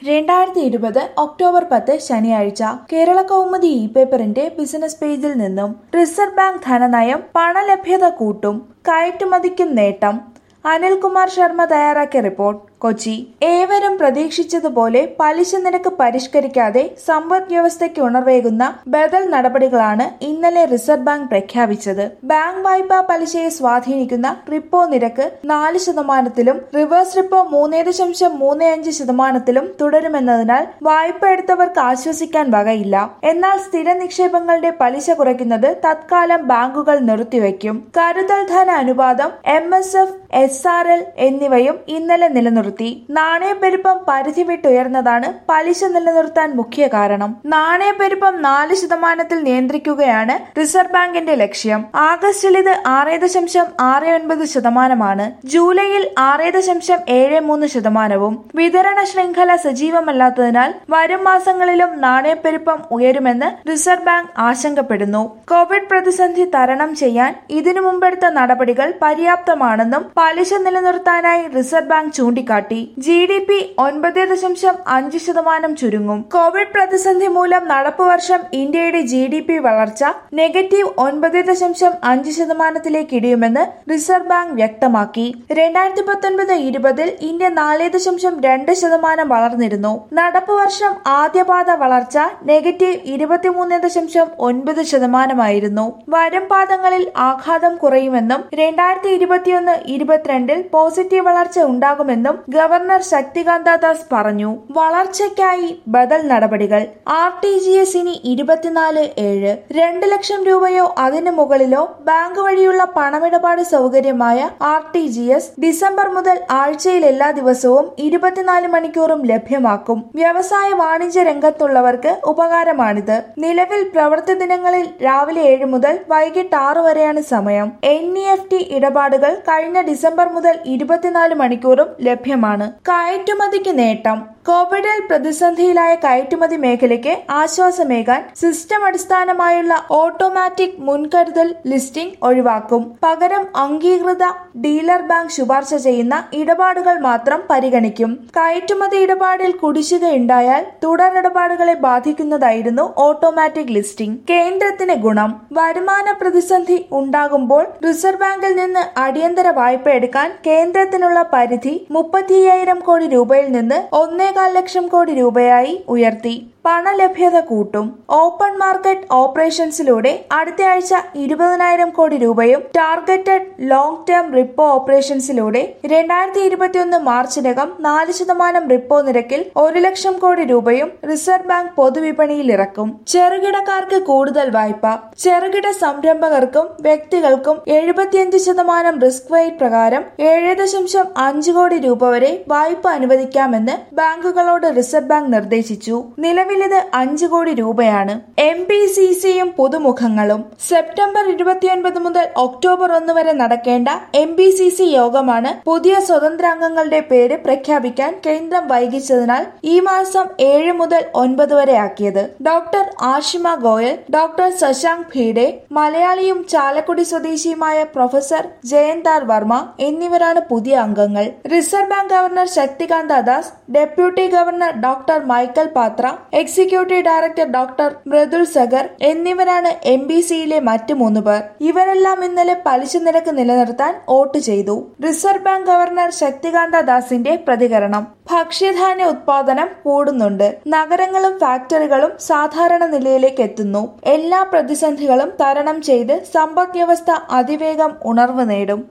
രണ്ടായിരത്തി ഇരുപത് ഒക്ടോബർ പത്ത് ശനിയാഴ്ച കേരള കൗമുദി ഇ പേപ്പറിന്റെ ബിസിനസ് പേജിൽ നിന്നും റിസർവ് ബാങ്ക് ധനനയം പണലഭ്യത കൂട്ടും കയറ്റുമതിക്കും നേട്ടം അനിൽകുമാർ ശർമ്മ തയ്യാറാക്കിയ റിപ്പോർട്ട് കൊച്ചി ഏവരും പ്രതീക്ഷിച്ചതുപോലെ പലിശ നിരക്ക് പരിഷ്കരിക്കാതെ സമ്പദ് വ്യവസ്ഥയ്ക്ക് ഉണർവേകുന്ന ബദൽ നടപടികളാണ് ഇന്നലെ റിസർവ് ബാങ്ക് പ്രഖ്യാപിച്ചത് ബാങ്ക് വായ്പാ പലിശയെ സ്വാധീനിക്കുന്ന റിപ്പോ നിരക്ക് നാല് ശതമാനത്തിലും റിവേഴ്സ് റിപ്പോ മൂന്ന് ദശാംശം മൂന്ന് അഞ്ച് ശതമാനത്തിലും തുടരുമെന്നതിനാൽ വായ്പ എടുത്തവർക്ക് ആശ്വസിക്കാൻ വകയില്ല എന്നാൽ സ്ഥിര നിക്ഷേപങ്ങളുടെ പലിശ കുറയ്ക്കുന്നത് തത്കാലം ബാങ്കുകൾ നിർത്തിവെക്കും കരുതൽ ധന അനുപാതം M S F S R L എന്നിവയും ഇന്നലെ നിലനിർത്തി നാണയപ്പെരുപ്പം പരിധി വിട്ടുയർന്നതാണ് പലിശ നിലനിർത്താൻ മുഖ്യ കാരണം നാണയപ്പെരുപ്പം നാല് ശതമാനത്തിൽ നിയന്ത്രിക്കുകയാണ് റിസർവ് ബാങ്കിന്റെ ലക്ഷ്യം ആഗസ്റ്റിൽ ഇത് ആറ് ദശാംശം ആറ് ഒൻപത് ശതമാനമാണ് ജൂലൈയിൽ ആറ് ദശാംശം ഏഴ് മൂന്ന് ശതമാനവും വിതരണ ശൃംഖല സജീവമല്ലാത്തതിനാൽ വരും മാസങ്ങളിലും നാണയപ്പെരുപ്പം ഉയരുമെന്ന് റിസർവ് ബാങ്ക് ആശങ്കപ്പെടുന്നു കോവിഡ് പ്രതിസന്ധി തരണം ചെയ്യാൻ ഇതിനു മുമ്പെടുത്ത നടപടികൾ പര്യാപ്തമാണെന്നും പലിശ നിലനിർത്താനായി റിസർവ് ബാങ്ക് ചൂണ്ടിക്കാട്ടി ജി ഡി പി ഒൻപത് ദശാംശം അഞ്ച് ശതമാനം ചുരുങ്ങും കോവിഡ് പ്രതിസന്ധി മൂലം നടപ്പു വർഷം ഇന്ത്യയുടെ ജി ഡി പി വളർച്ച നെഗറ്റീവ് ഒൻപത് ദശാംശം അഞ്ച് ശതമാനത്തിലേക്ക് ഇടിയുമെന്ന് റിസർവ് ബാങ്ക് വ്യക്തമാക്കി രണ്ടായിരത്തി പത്തൊൻപത് ഇരുപതിൽ ഇന്ത്യ നാല് ദശാംശം രണ്ട് ശതമാനം വളർന്നിരുന്നു നടപ്പു വർഷം ആദ്യപാദ വളർച്ച നെഗറ്റീവ് ഇരുപത്തിമൂന്ന് ദശാംശം ഒൻപത് ശതമാനമായിരുന്നു വരും പാദങ്ങളിൽ ആഘാതം കുറയുമെന്നും രണ്ടായിരത്തി ഇരുപത്തിയൊന്ന് ഇരുപത്തിരണ്ടിൽ പോസിറ്റീവ് വളർച്ച ഉണ്ടാകുമെന്നും ഗവർണർ ശക്തികാന്ത ദാസ് പറഞ്ഞു വളർച്ചയ്ക്കായി ബദൽ നടപടികൾ ആർ ടി ജി എസ് ഇനി ഇരുപത്തിനാല് ഏഴ് രണ്ട് ലക്ഷം രൂപയോ അതിനു മുകളിലോ ബാങ്ക് വഴിയുള്ള പണമിടപാട് സൗകര്യമായ R T G S December മുതൽ ആഴ്ചയിൽ എല്ലാ ദിവസവും ഇരുപത്തിനാല് മണിക്കൂറും ലഭ്യമാക്കും വ്യവസായ വാണിജ്യ രംഗത്തുള്ളവർക്ക് ഉപകാരമാണിത് നിലവിൽ പ്രവൃത്തി ദിനങ്ങളിൽ രാവിലെ ഏഴ് മുതൽ വൈകിട്ട് ആറ് വരെയാണ് സമയം എൻ ഇ എഫ് ടി ഇടപാടുകൾ കഴിഞ്ഞ ഡിസംബർ മുതൽ ഇരുപത്തിനാല് മണിക്കൂറും ലഭ്യമാണ് കയറ്റുമതിക്ക് നേട്ടം കോവിഡിൽ പ്രതിസന്ധിയിലായ കയറ്റുമതി മേഖലയ്ക്ക് ആശ്വാസമേകാൻ സിസ്റ്റം അടിസ്ഥാനമായുള്ള ഓട്ടോമാറ്റിക് മുൻകരുതൽ ലിസ്റ്റിംഗ് ഒഴിവാക്കും പകരം അംഗീകൃത ഡീലർ ബാങ്ക് ശുപാർശ ചെയ്യുന്ന ഇടപാടുകൾ മാത്രം പരിഗണിക്കും കയറ്റുമതി ഇടപാടിൽ കുടിശ്ശിക ഉണ്ടായാൽ തുടരിടപാടുകളെ ബാധിക്കുന്നതായിരുന്നു ഓട്ടോമാറ്റിക് ലിസ്റ്റിംഗ് കേന്ദ്രത്തിന് ഗുണം വരുമാന പ്രതിസന്ധി ഉണ്ടാകുമ്പോൾ റിസർവ് ബാങ്കിൽ നിന്ന് അടിയന്തര വായ്പ എടുക്കാൻ കേന്ദ്രത്തിനുള്ള പരിധി മുപ്പത്തിയ്യായിരം കോടി രൂപയിൽ നിന്ന് ഒന്നേകാൽ ലക്ഷം കോടി രൂപയായി ഉയർത്തി പണലഭ്യത കൂട്ടും ഓപ്പൺ മാർക്കറ്റ് ഓപ്പറേഷൻസിലൂടെ അടുത്ത ആഴ്ച ഇരുപതിനായിരം കോടി രൂപയും ടാർഗറ്റഡ് ലോങ് ടേം റിപ്പോ ഓപ്പറേഷൻസിലൂടെ രണ്ടായിരത്തി ഇരുപത്തിയൊന്ന് മാർച്ചിനകം നാല് ശതമാനം റിപ്പോ നിരക്കിൽ ഒരു ലക്ഷം കോടി രൂപയും റിസർവ് ബാങ്ക് പൊതുവിപണിയിൽ ഇറക്കും ചെറുകിടക്കാർക്ക് കൂടുതൽ വായ്പ ചെറുകിട സംരംഭകർക്കും വ്യക്തികൾക്കും എഴുപത്തിയഞ്ച് ശതമാനം റിസ്ക് വെയ്റ്റ് പ്രകാരം ഏഴ് ദശാംശം അഞ്ച് കോടി രൂപ വരെ വായ്പ അനുവദിക്കാമെന്ന് ബാങ്കുകളോട് റിസർവ് ബാങ്ക് നിർദ്ദേശിച്ചു നിലവിൽ ഇത് അഞ്ച് കോടി രൂപയാണ് എം പി സി സിയും പുതുമുഖങ്ങളും സെപ്റ്റംബർ ഇരുപത്തിയൊൻപത് മുതൽ ഒക്ടോബർ ഒന്ന് വരെ നടക്കേണ്ട എം പി സി സി യോഗമാണ് പുതിയ സ്വതന്ത്ര അംഗങ്ങളുടെ പേര് പ്രഖ്യാപിക്കാൻ കേന്ദ്രം വൈകിച്ചതിനാൽ ഈ മാസം ഏഴ് മുതൽ ഒൻപത് വരെ ആക്കിയത് ഡോക്ടർ ആഷിമ ഗോയൽ ഡോക്ടർ ശശാങ്ക് ഭീഡെ മലയാളിയും ചാലക്കുടി സ്വദേശിയുമായ പ്രൊഫസർ ജയന്താർ വർമ്മ എന്നിവരാണ് പുതിയ അംഗങ്ങൾ reserve bank governor Shaktikanta Das deputy governor doctor Michael Patra executive director doctor Mridul Saggar എന്നിവരാണ് എം ബി സിയിലെ മറ്റു മൂന്ന് പേർ ഇവരെല്ലാം ഇന്നലെ പലിശ നിരക്ക് നിലനിർത്താൻ വോട്ട് ചെയ്തു റിസർവ് ബാങ്ക് ഗവർണർ ശക്തികാന്ത ദാസിന്റെ പ്രതികരണം ഭക്ഷ്യധാന്യ ഉത്പാദനം കൂടുന്നുണ്ട് നഗരങ്ങളും ഫാക്ടറികളും സാധാരണ നിലയിലേക്ക് എത്തുന്നു എല്ലാ പ്രതിസന്ധികളും തരണം ചെയ്ത് സമ്പദ് വ്യവസ്ഥ അതിവേഗം ഉണർവ് നേടും